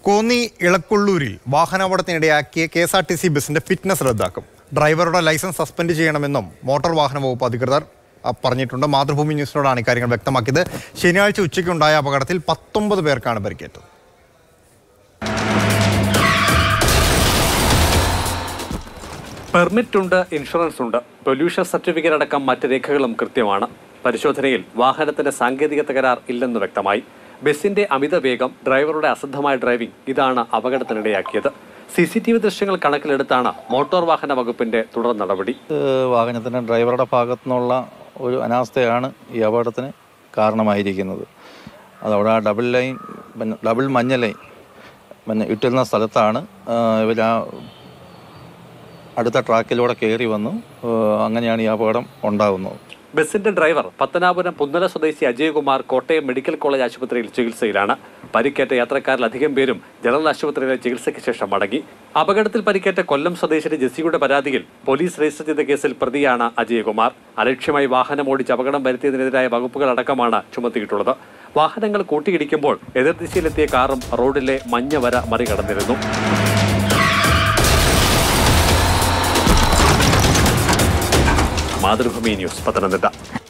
കോന്നി ഇളക്കുള്ളൂരിൽ വാഹനാപകടത്തിനിടയാക്കിയ K S R T C ബസിന്റെ ഫിറ്റ്നസ് റദ്ദാക്കും ഡ്രൈവറുടെ ലൈസൻസ് സസ്പെൻഡ് ചെയ്യണമെന്നും മോട്ടോർ വാഹന വകുപ്പ് അധികൃതർ അ, പറഞ്ഞിട്ടുണ്ട് മാതൃഭൂമി ന്യൂസിനോടാണ് ഇക്കാര്യങ്ങൾ വ്യക്തമാക്കിയത് ശനിയാഴ്ച ഉച്ചയ്ക്കുണ്ടായ അപകടത്തിൽ പത്തൊമ്പത് പേർക്കാണ് പരിക്കേറ്റത് പെർമിറ്റ് ഉണ്ട് ഇൻഷുറൻസ് ഉണ്ട് പൊല്യൂഷൻ സർട്ടിഫിക്കറ്റ് അടക്കം മറ്റ് രേഖകളും കൃത്യമാണ് പരിശോധനയിൽ വാഹനത്തിന്റെ സാങ്കേതിക തകരാർ ഇല്ലെന്ന് വ്യക്തമായി ബസിന്റെ അമിത വേഗം ഡ്രൈവറുടെ അശ്രദ്ധമായ ഡ്രൈവിംഗ് ഇതാണ് അപകടത്തിനിടയാക്കിയത് സി സി ടി വി ദൃശ്യങ്ങൾ കണക്കിലെടുത്താണ് മോട്ടോർ വാഹന വകുപ്പിന്റെ തുടർ നടപടി ഏഹ് വാഹനത്തിന് ഡ്രൈവറുടെ ഭാഗത്തു നിന്നുള്ള ഒരു അനാസ്ഥയാണ് ഈ അപകടത്തിന് കാരണമായിരിക്കുന്നത് അതവിടെ ആ ഡബിൾ ലൈൻ പിന്നെ ഡബിൾ മഞ്ഞ ലൈൻ പിന്നെ ഇട്ടിരുന്ന സ്ഥലത്താണ് ഇവർ ആ അടുത്ത ട്രാക്കിലൂടെ കയറി വന്നു ഏഹ് അങ്ങനെയാണ് ഈ അപകടം ഉണ്ടാകുന്നത് ബസിന്റെ ഡ്രൈവർ പത്തനാപുരം പുന്നല സ്വദേശി അജയകുമാർ കോട്ടയം മെഡിക്കൽ കോളേജ് ആശുപത്രിയിൽ ചികിത്സയിലാണ് പരിക്കേറ്റ യാത്രക്കാരിൽ അധികം പേരും ജനറൽ ആശുപത്രിയിലെ ചികിത്സയ്ക്ക് ശേഷം മടങ്ങി അപകടത്തിൽ പരിക്കേറ്റ കൊല്ലം സ്വദേശിനി ജെസ്സിയുടെ പരാതിയിൽ പോലീസ് രജിസ്റ്റർ ചെയ്ത കേസിൽ പ്രതിയാണ് അജയകുമാർ അലക്ഷ്യമായി വാഹനം ഓടിച്ച് അപകടം വരുത്തിയതിനെതിരായ വകുപ്പുകൾ അടക്കമാണ് ചുമത്തിയിട്ടുള്ളത് വാഹനങ്ങൾ കൂട്ടിയിടിക്കുമ്പോൾ എതിർദിശയിലെത്തിയ കാറും റോഡിലെ മഞ്ഞ വര മറികടന്നിരുന്നു മാതൃഭൂമി ന്യൂസ് പത്തനംതിട്ട